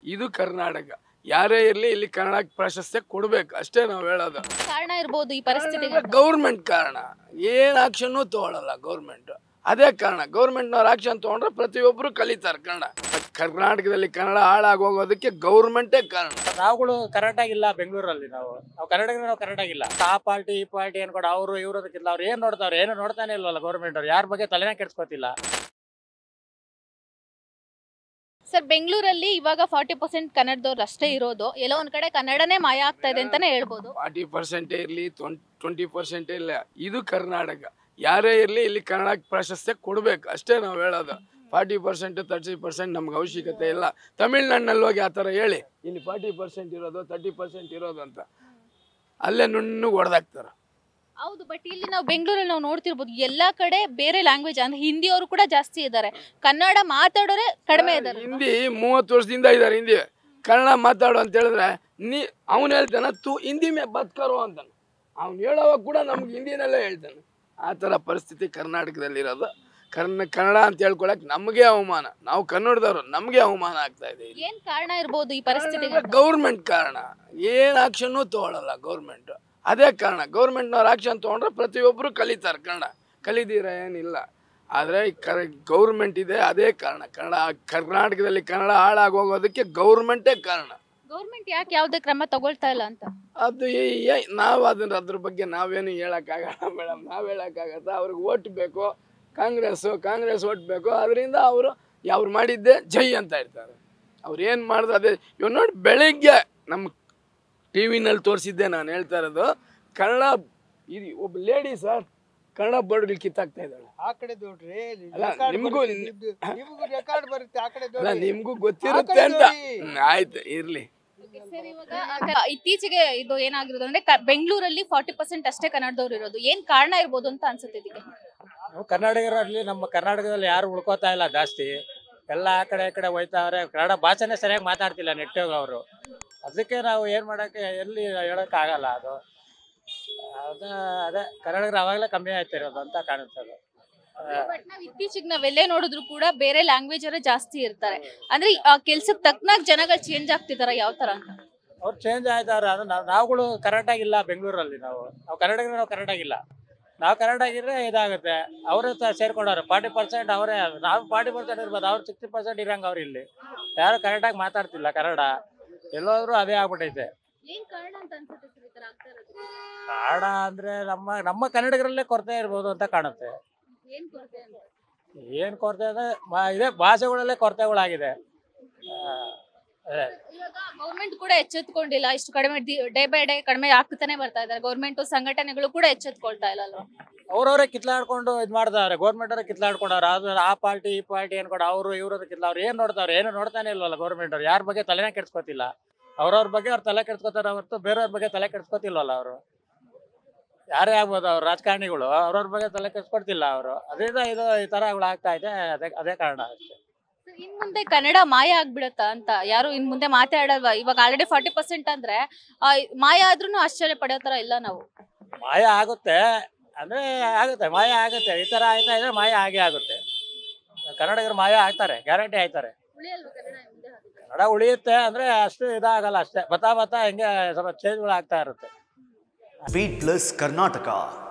ಇದು ಕರ್ನಾಟಕ ಯಾರೇ ಇರಲಿ ಇಲ್ಲಿ ಕನ್ನಡ ಪ್ರಾಶಸ್ತ್ಯ ಕೊಡ್ಬೇಕು ಅಷ್ಟೇ ನಾವು ಹೇಳೋದು ಕಾರಣ ಇರ್ಬೋದು ಈ ಪರಿಸ್ಥಿತಿಗೆ ಗೌರ್ಮೆಂಟ್ ಕಾರಣ ಏನು ಆಕ್ಷನ್ನು ತಗೊಳ್ಳಲ್ಲ ಗೌರ್ಮೆಂಟ್ ಅದೇ ಕಾರಣ ಗೌರ್ಮೆಂಟ್ನವ್ರು ಆಕ್ಷನ್ ತಗೊಂಡ್ರೆ ಪ್ರತಿಯೊಬ್ಬರು ಕಲಿತಾರೆ ಕನ್ನಡ ಕರ್ನಾಟಕದಲ್ಲಿ ಕನ್ನಡ ಹಾಳಾಗೋಗೋದಕ್ಕೆ ಗೌರ್ಮೆಂಟೇ ಕಾರಣ ನಾವುಗಳು ಕರೆಕ್ಟ್ ಆಗಿಲ್ಲ ಬೆಂಗಳೂರಲ್ಲಿ ನಾವು ನಾವು ಕನ್ನಡಿಗರು ನಾವು ಕರೆಕ್ಟ್ ಆಗಿಲ್ಲ ಆ ಪಾರ್ಟಿ ಈ ಪಾರ್ಟಿ ಅನ್ಕೊಂಡು ಅವರು ಇವರು ಅದಕ್ಕಿಲ್ಲ ಅವ್ರು ಏನ್ ನೋಡ್ತಾವ್ರೆ ಏನು ನೋಡ್ತಾನೆ ಇಲ್ವಲ್ಲ ಗೌರ್ಮೆಂಟ್ ಅವ್ರು ಯಾರ ಬಗ್ಗೆ ತಲೆನೇ ಕೆಡ್ಸ್ಕೊತಿಲ್ಲ ಸರ್ ಬೆಂಗಳೂರಲ್ಲಿ ಇವಾಗ ಫಾರ್ಟಿ ಪರ್ಸೆಂಟ್ ಕನ್ನಡದವ್ರು ಅಷ್ಟೇ ಇರೋದು ಎಲ್ಲೋ ಒಂದ್ ಕಡೆ ಕನ್ನಡನೇ ಮಾಯ ಆಗ್ತಾ ಇದೆ ಅಂತಾನೆ ಹೇಳ್ಬೋದು ಫಾರ್ಟಿ ಪರ್ಸೆಂಟೇ ಇರಲಿ ಟ್ವೆಂಟಿ ಪರ್ಸೆಂಟೇ ಇಲ್ಲ ಇದು ಕರ್ನಾಟಕ ಯಾರೇ ಇರಲಿ ಇಲ್ಲಿ ಕನ್ನಡ ಪ್ರಾಶಸ್ತ್ಯ ಕೊಡ್ಬೇಕು ಅಷ್ಟೇ ನಾವು ಹೇಳೋದು ಫಾರ್ಟಿ ಪರ್ಸೆಂಟ್ ತರ್ಟಿ ಪರ್ಸೆಂಟ್ ನಮ್ಗೆ ಅವಶ್ಯಕತೆ ಇಲ್ಲ ತಮಿಳ್ನಾಡಿನಲ್ಲಿ ಹೋಗಿ ಆ ಥರ ಹೇಳಿ ಇಲ್ಲಿ ಫಾರ್ಟಿ ಪರ್ಸೆಂಟ್ ಇರೋದು ತರ್ಟಿ ಪರ್ಸೆಂಟ್ ಇರೋದು ಅಂತ ಅಲ್ಲೇ ನುಣ್ಣಗೆ ಹೊಡೆದಾಕ್ತಾರೆ ಹೌದು ಬಟ್ ಇಲ್ಲಿ ನಾವು ಬೆಂಗಳೂರಲ್ಲಿ ನಾವು ನೋಡ್ತಿರ್ಬೋದು ಎಲ್ಲಾ ಕಡೆ ಬೇರೆ ಲ್ಯಾಂಗ್ವೇಜ್ ಅಂದ್ರೆ ಹಿಂದಿಯವರು ಕೂಡ ಜಾಸ್ತಿ ಇದ್ದಾರೆ ಕನ್ನಡ ಮಾತಾಡೋರೆ ಕಡಿಮೆ ಇದ್ದಾರೆ ಹಿಂದಿ ಮೂವತ್ತು ವರ್ಷದಿಂದ ಇದ್ದಾರೆ ಹಿಂದಿ ಕನ್ನಡ ಮಾತಾಡು ಅಂತ ಹೇಳಿದ್ರೆ ನೀ ಅವನು ಹೇಳ್ತಾನೆ ತು ಹಿಂದಿ ಮೇ ಬದುಕರು ಅಂತಾನೆ ಅವ್ನು ಹೇಳೋವಾಗ ಕೂಡ ನಮ್ಗೆ ಹಿಂದಿನಲ್ಲೇ ಹೇಳ್ತಾನೆ ಆ ಥರ ಪರಿಸ್ಥಿತಿ ಕರ್ನಾಟಕದಲ್ಲಿರೋದು ಕರ್ನ ಕನ್ನಡ ಅಂತ ಹೇಳ್ಕೊಳಕ್ ನಮಗೆ ಅವಮಾನ ನಾವು ಕನ್ನಡದವರು ನಮಗೆ ಅವಮಾನ ಆಗ್ತಾ ಇದೆ ಇಲ್ಲಿ ಏನ್ ಕಾರಣ ಇರ್ಬೋದು ಈ ಪರಿಸ್ಥಿತಿಗೆ ಗೌರ್ಮೆಂಟ್ ಕಾರಣ ಏನು ಆಕ್ಷನ್ನು ತಗೊಳ್ಳಲ್ಲ ಗೌರ್ಮೆಂಟ್ ಅದೇ ಕಾರಣ ಗೌರ್ಮೆಂಟ್ನವ್ರು ಆಕ್ಷನ್ ತೊಗೊಂಡ್ರೆ ಪ್ರತಿಯೊಬ್ಬರು ಕಲಿತಾರೆ ಕನ್ನಡ ಕಲಿದಿರ ಏನಿಲ್ಲ ಆದರೆ ಕರ ಗೌರ್ಮೆಂಟ್ ಇದೆ ಅದೇ ಕಾರಣ ಕನ್ನಡ ಕರ್ನಾಟಕದಲ್ಲಿ ಕನ್ನಡ ಹಾಳಾಗೋಗೋದಕ್ಕೆ ಗೌರ್ಮೆಂಟೇ ಕಾರಣ ಗೌರ್ಮೆಂಟ್ ಯಾಕೆ ಯಾವ್ದೇ ಕ್ರಮ ತಗೊಳ್ತಾ ಇಲ್ಲ ಅಂತ ಅದು ಈ- ಈ- ನಾವು ಅದನ್ನ ಅದ್ರ ಬಗ್ಗೆ ನಾವೇನು ಹೇಳೋಕ್ಕಾಗಲ್ಲ ಮೇಡಮ್ ನಾವು ಹೇಳೋಕ್ಕಾಗತ್ತ ಅವ್ರಿಗೆ ಓಟ್ ಬೇಕು ಕಾಂಗ್ರೆಸ್ಸು ಕಾಂಗ್ರೆಸ್ ಓಟ್ ಬೇಕು ಅದರಿಂದ ಅವರು ಅವ್ರು ಮಾಡಿದ್ದೆ ಜೈ ಅಂತ ಇರ್ತಾರೆ ಅವ್ರು ಏನು ಮಾಡಿದ್ರು ಅದೇ ಇವ್ ನೋಡಿ ಬೆಳಿಗ್ಗೆ ನಮ್ಮ ಟಿ ವಿನಲ್ಲಿ ತೋರಿಸಿದ್ದೆ ನಾನು ಹೇಳ್ತಾ ಇರೋದು ಕನ್ನಡ ಇದು ಒಬ್ಬ ಲೇಡಿ ಸರ್ ಕನ್ನಡ ಬೋರ್ಡ್ಗಳು ಕಿತ್ತಾಕ್ತಾ ಇದ್ದಾಳೆ ಆ ಕಡೆ ನೋಡ್ರಿ ಅಲ್ಲ, ನಿಮ್ಗೂ ನಿಮಗೂ ರೆಕಾರ್ಡ್ ಬರುತ್ತೆ ಆ ಕಡೆ ಅಲ್ಲ ನೋಡಿ ನಿಮಗೂ ಗೊತ್ತಿರುತ್ತೆ ಆ ಅಂತ ಕಡೆ ನೋಡಿ. ಹ್ಮ್, ಆಯ್ತು ಇರಲಿ ಸರ್ ಇವಾಗ ಇತ್ತೀಚೆಗೆ ಇದು ಏನಾಗಿರೋದು ಅಂದ್ರೆ ಕ- ಬೆಂಗಳೂರಲ್ಲಿ ಫಾರ್ಟಿ ಪರ್ಸೆಂಟ್ ಅಷ್ಟೇ ಕನ್ನಡದವ್ರು ಇರೋದು ಏನ್ ಕಾರಣ ಇರ್ಬೋದು ಅಂತ ಅನ್ಸುತ್ತೆ ಇದಕ್ಕೆ ನಾವು ಕನ್ನಡಿಗರಲ್ಲಿ ನಮ್ಮ ಕರ್ನಾಟಕದಲ್ಲಿ ಯಾರು ಉಳ್ಕೋತಾ ಇಲ್ಲ ಜಾಸ್ತಿ ಎಲ್ಲ ಆ ಕಡೆ ಈ ಕಡೆ ಹೋಯ್ತಾವ್ರೆ ಕನ್ನಡ ಭಾಷೆನೇ ಸರಿಯಾಗಿ ಮಾತಾಡ್ತಿಲ್ಲ ನೆಟ್ಟೋಗ ಅವರು ಅದಕ್ಕೆ ನಾವು ಏನು ಮಾಡೋಕ್ಕೆ ಎಲ್ಲಿ ಹೇಳೋಕ್ಕಾಗಲ್ಲ ಅದು ಅದ ಅದೇ ಕನ್ನಡಿಗರು ಅವಾಗಲೇ ಕಮ್ಮಿ ಆಯ್ತಿರೋದು ಅಂತ ಕಾಣುತ್ತೆ ಅದು ಬಟ್ ನಾವ್ ಇತ್ತೀಚೆಗೆ ನಾವೆಲ್ಲೇ ನೋಡಿದ್ರು ಕೂಡ ಬೇರೆ ಲ್ಯಾಂಗ್ವೇಜ್ ಅವರೇ ಜಾಸ್ತಿ ಇರ್ತಾರೆ ಅಂದ್ರೆ ಆ ಕೆಲ್ಸಕ್ಕೆ ತಕ್ಕನಾಗ್ ಜನಗಳು ಚೇಂಜ್ ಆಗ್ತಿದಾರ ಯಾವ ತರ ಅಂತ ಅವ್ರು ಚೇಂಜ್ ಆಯ್ತಾವ್ರೆ ಅದು ನಾವು ನಾವುಗಳು ಕರೆಕ್ಟ್ ಆಗಿಲ್ಲ ಬೆಂಗಳೂರಲ್ಲಿ ನಾವು ನಾವು ಕನ್ನಡಿಗರು ನಾವು ಕರೆಕ್ಟ್ ಆಗಿಲ್ಲ ನಾವು ಕರೆಕ್ಟ್ ಆಗಿದ್ರೆ ಇದಾಗುತ್ತೆ ಅವರು ಸೇರ್ಕೊಂಡವ್ರೆ ಫಾರ್ಟಿ ಪರ್ಸೆಂಟ್ ಅವರೇ ನಾವು ಫಾರ್ಟಿ ಪರ್ಸೆಂಟ್ ಇರ್ಬೋದು ಅವ್ರು ಸಿಕ್ಸ್ಟಿ ಪರ್ಸೆಂಟ್ ಇರಂಗೆ ಅವ್ರು ಇಲ್ಲಿ ಯಾರು ಕರೆಕ್ಟಾಗಿ ಮಾತಾಡ್ತಿಲ್ಲ ಕನ್ನಡ ಎಲ್ಲೋದ್ರು ಅದೇ ಆಗ್ಬಿಟ್ಟೈತೆ ಏನ್ ಕಾರಣ ಅಂತ ಅನ್ಸುತ್ತೆ ಸರ್ ಈ ತರ ಆಗ್ತಾ ಇರೋದು ಕನ್ನಡ ಅಂದರೆ ನಮ್ಮ ನಮ್ಮ ಕನ್ನಡಿಗರಲ್ಲೇ ಕೊರತೆ ಇರ್ಬೋದು ಅಂತ ಕಾಣುತ್ತೆ ಏನ್ ಕೊರತೆ ಅಂತ ಏನು ಕೊರತೆ ಅಂದರೆ ಇದೇ ಭಾಷೆಗಳಲ್ಲೇ ಕೊರತೆಗಳಾಗಿದೆ ಆ, ಅದೇ ಇವಾಗ ಗೌರ್ಮೆಂಟ್ ಕೂಡ ಎಚ್ಚೆತ್ಕೊಂಡಿಲ್ಲ ಇಷ್ಟು ಕಡಿಮೆ ಡೇ ಬೈ ಡೇ ಕಡಿಮೆ ಆಗ್ತಾನೆ ಬರ್ತಾ ಇದಾರೆ ಗೌರ್ಮೆಂಟ್ ಸಂಘಟನೆಗಳು ಕೂಡ ಎಚ್ಚೆತ್ಕೊಳ್ತಾ ಇಲ್ಲ ಅಲ್ವಾ ಅವ್ರವರೇ ಕಿತ್ಲಾಡ್ಕೊಂಡು ಇದು ಮಾಡ್ತಾವ್ರೆ ಗೌರ್ಮೆಂಟ್ ಅವರೇ ಕಿತ್ಲಾಡ್ಕೊಂಡವ್ರೆ ಅದು ಆ ಪಾರ್ಟಿ ಈ ಪಾರ್ಟಿ ಅನ್ಕೊಂಡು ಅವರು ಇವರು ಕಿತ್ಲ ಅವ್ರು ಏನು ನೋಡ್ತಾವ್ರೆ ಏನು ನೋಡ್ತಾನೆ ಇಲ್ವಲ್ಲ ಗೌರ್ಮೆಂಟ್ ಅವ್ರು ಯಾರ ಬಗ್ಗೆ ತಲೆನೇ ಕೆಡ್ಸ್ಕೊತಿಲ್ಲ ಅವ್ರವ್ರ ಬಗ್ಗೆ ಅವ್ರು ತಲೆ ಕೆಡ್ಸ್ಕೊತಾರೆ ಹೊರತು ಬೇರೆಯವ್ರ ಬಗ್ಗೆ ತಲೆ ಕೆಡ್ಸ್ಕೊತಿಲ್ವಲ್ಲ ಅವರು ಯಾರೇ ಆಗ್ಬೋದು ಅವ್ರು ರಾಜಕಾರಣಿಗಳು ಅವ್ರವ್ರ ಬಗ್ಗೆ ತಲೆ ಕೆಡ್ಸ್ಕೊಡ್ತಿಲ್ಲ ಅವರು ಅದರಿಂದ ಇದು ಈ ಥರಗಳು ಆಗ್ತಾ ಇದೆ ಅದೇ ಅದೇ ಕಾರಣ ಅಷ್ಟೇ ಇನ್ ಮುಂದೆ ಕನ್ನಡ ಮಾಯ ಆಗ್ಬಿಡತ್ತಾ ಅಂತ ಯಾರು ಇನ್ ಮುಂದೆ ಮಾತಾಡಲ್ವಾ ಇವಾಗ ಆಲ್ರೆಡಿ ಫಾರ್ಟಿ ಪರ್ಸೆಂಟ್ ಅಂದ್ರೆ ಆ, ಮಾಯ ಆದ್ರೂ ಆಶ್ಚರ್ಯ ಪಡೋ ತರ ಇಲ್ಲ ನಾವು ಮಾಯ ಆಗುತ್ತೆ ಅಂದರೆ ಆಗುತ್ತೆ ಮಾಯ ಆಗುತ್ತೆ ಈ ಥರ ಆಯ್ತಾ ಇದ್ರೆ ಮಾಯ ಆಗೇ ಆಗುತ್ತೆ ಕನ್ನಡಿಗರು ಮಾಯ ಆಗ್ತಾರೆ ಗ್ಯಾರಂಟಿ ಆಯ್ತಾರೆ ಕನ್ನಡ ಉಳಿಯುತ್ತೆ ಅಂದರೆ ಅಷ್ಟು ಇದಾಗಲ್ಲ ಅಷ್ಟೇ ಬತ್ತಾ ಬತ್ತಾ ಹಿಂಗೆ ಸ್ವಲ್ಪ ಚೇಂಜ್ಗಳು ಆಗ್ತಾ ಇರುತ್ತೆ ಬೀಟ್ ಪ್ಲಸ್ ಕರ್ನಾಟಕ